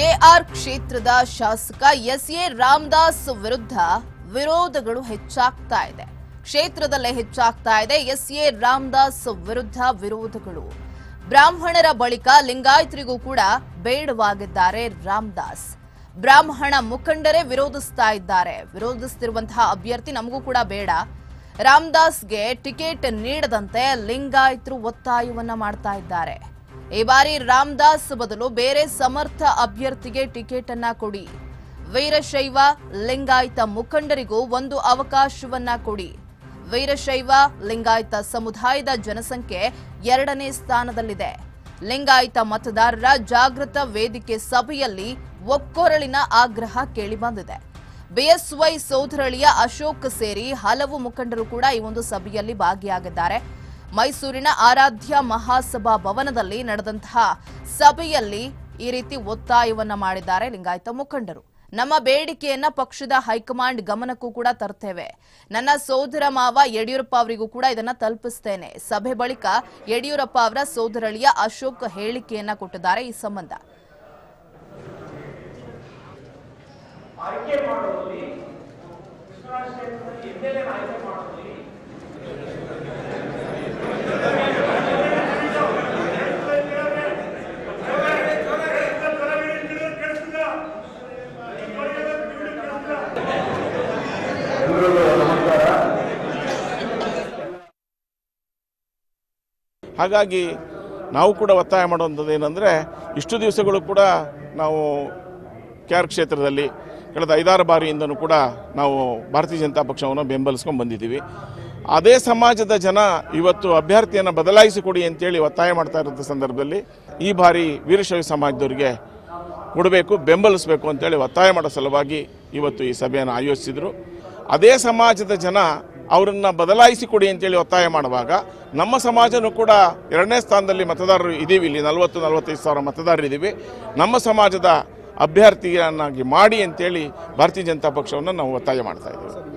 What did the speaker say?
K R ಕ್ಷೇತ್ರದ ಶಾಸಕ S A Ramdas ವಿರುದ್ಧ ವಿರೋಧಗಳು ಹೆಚ್ಚಾಗ್ತಾ ಇದೆ ಕ್ಷೇತ್ರದಲ್ಲೇ ಹೆಚ್ಚಾಗ್ತಾ ಇದೆ ಎಸ್ ಎ ರಾಮದಾಸ್ ವಿರುದ್ಧ ವಿರೋಧಗಳು ಬ್ರಾಹ್ಮಣರ ಬಳಿಕ ಲಿಂಗಾಯತರಿಗೂ ಕೂಡ ಬೇಡವಾಗಿದ್ದಾರೆ ರಾಮದಾಸ್ ಬ್ರಾಹ್ಮಣ ಮುಖಂಡರೇ ವಿರೋಧಿಸ್ತಾ ಇದ್ದಾರೆ ವಿರೋಧಿಸ್ತಿರುವಂತಹ ಅಭ್ಯರ್ಥಿ ನಮಗೂ ಕೂಡ ಬೇಡ ರಾಮದಾಸ್ಗೆ ಟಿಕೆಟ್ ನೀಡದಂತೆ ಲಿಂಗಾಯತರು ಒತ್ತಾಯವನ್ನ ಮಾಡ್ತಾ ಇದ್ದಾರೆ ಈ ಬಾರಿ ರಾಮದಾಸ್ ಬದಲು ಬೇರೆ ಸಮರ್ಥ ಅಭ್ಯರ್ಥಿಗೆ ಟಿಕೆಟ್ ಅನ್ನ ಕೊಡಿ ವೀರಶೈವ ಲಿಂಗಾಯತ ಮುಖಂಡರಿಗೂ ಒಂದು ಅವಕಾಶವನ್ನ ಕೊಡಿ ವೀರಶೈವ ಲಿಂಗಾಯತ ಸಮುದಾಯದ ಜನಸಂಖ್ಯೆ ಎರಡನೇ ಸ್ಥಾನದಲ್ಲಿದೆ ಲಿಂಗಾಯತ ಮತದಾರರ ಜಾಗೃತ ವೇದಿಕೆ ಸಭೆಯಲ್ಲಿ ಒಕ್ಕೊರಳಿನ ಆಗ್ರಹ ಕೇಳಿಬಂದಿದೆ ಬಿಎಸ್ವೈ ಸೋದರಳಿಯ ಅಶೋಕ್ ಸೇರಿ ಹಲವು ಮುಖಂಡರು ಕೂಡ ಈ ಒಂದು ಸಭೆಯಲ್ಲಿ ಭಾಗಿಯಾಗಿದ್ದಾರೆ ಮೈಸೂರಿನ ಆರಾಧ್ಯ ಮಹಾಸಭಾ ಭವನದಲ್ಲಿ ನಡೆದಂತಹ ಸಭೆಯಲ್ಲಿ ಈ ರೀತಿ ಒತ್ತಾಯವನ್ನ ಮಾಡಿದ್ದಾರೆ ಲಿಂಗಾಯತ ಮುಖಂಡರು ನಮ್ಮ ಬೇಡಿಕೆಯನ್ನ ಪಕ್ಷದ ಹೈಕಮಾಂಡ್ ಗಮನಕ್ಕೂ ಕೂಡ ತರ್ತೇವೆ ನನ್ನ ಸೋದರ ಮಾವ ಯಡಿಯೂರಪ್ಪ ಅವರಿಗೂ ಕೂಡ ಇದನ್ನ ತಲುಪಿಸ್ತೇನೆ ಸಭೆ ಬಳಿಕ ಯಡಿಯೂರಪ್ಪ ಅವರ ಸೋದರಳಿಯ ಅಶೋಕ್ ಹೇಳಿಕೆಯನ್ನ ಕೊಟ್ಟಿದ್ದಾರೆ ಈ ಸಂಬಂಧ ಹಾಗಾಗಿ ನಾವು ಕೂಡ ಒತ್ತಾಯ ಮಾಡುವಂಥದ್ದು ಏನಂದರೆ ಇಷ್ಟು ದಿವಸಗಳು ಕೂಡ ನಾವು ಕೆ ಆರ್ ಕ್ಷೇತ್ರದಲ್ಲಿ ಕಳೆದ ಐದಾರು ಬಾರಿಯಿಂದನೂ ಕೂಡ ನಾವು ಭಾರತೀಯ ಜನತಾ ಪಕ್ಷವನ್ನು ಬೆಂಬಲಿಸ್ಕೊಂಡು ಬಂದಿದ್ದೀವಿ ಅದೇ ಸಮಾಜದ ಜನ ಇವತ್ತು ಅಭ್ಯರ್ಥಿಯನ್ನು ಬದಲಾಯಿಸಿಕೊಡಿ ಅಂತೇಳಿ ಒತ್ತಾಯ ಮಾಡ್ತಾ ಇರೋಂಥ ಸಂದರ್ಭದಲ್ಲಿ ಈ ಬಾರಿ ವೀರಶೈವ ಸಮಾಜದವರಿಗೆ ಕೊಡಬೇಕು ಬೆಂಬಲಿಸಬೇಕು ಅಂತೇಳಿ ಒತ್ತಾಯ ಮಾಡೋ ಸಲುವಾಗಿ ಇವತ್ತು ಈ ಸಭೆಯನ್ನು ಆಯೋಜಿಸಿದರು ಅದೇ ಸಮಾಜದ ಜನ ಅವರನ್ನು ಬದಲಾಯಿಸಿಕೊಡಿ ಅಂತೇಳಿ ಒತ್ತಾಯ ಮಾಡುವಾಗ ನಮ್ಮ ಸಮಾಜನೂ ಕೂಡ ಎರಡನೇ ಸ್ಥಾನದಲ್ಲಿ ಮತದಾರರು ಇದ್ದೀವಿ ಇಲ್ಲಿ ನಲವತ್ತು ನಲವತ್ತೈದು ಸಾವಿರ ಮತದಾರರು ಇದ್ದೀವಿ ನಮ್ಮ ಸಮಾಜದ ಅಭ್ಯರ್ಥಿಯನ್ನಾಗಿ ಮಾಡಿ ಅಂತೇಳಿ ಭಾರತೀಯ ಜನತಾ ಪಕ್ಷವನ್ನು ನಾವು ಒತ್ತಾಯ ಮಾಡ್ತಾ ಇದ್ದೀವಿ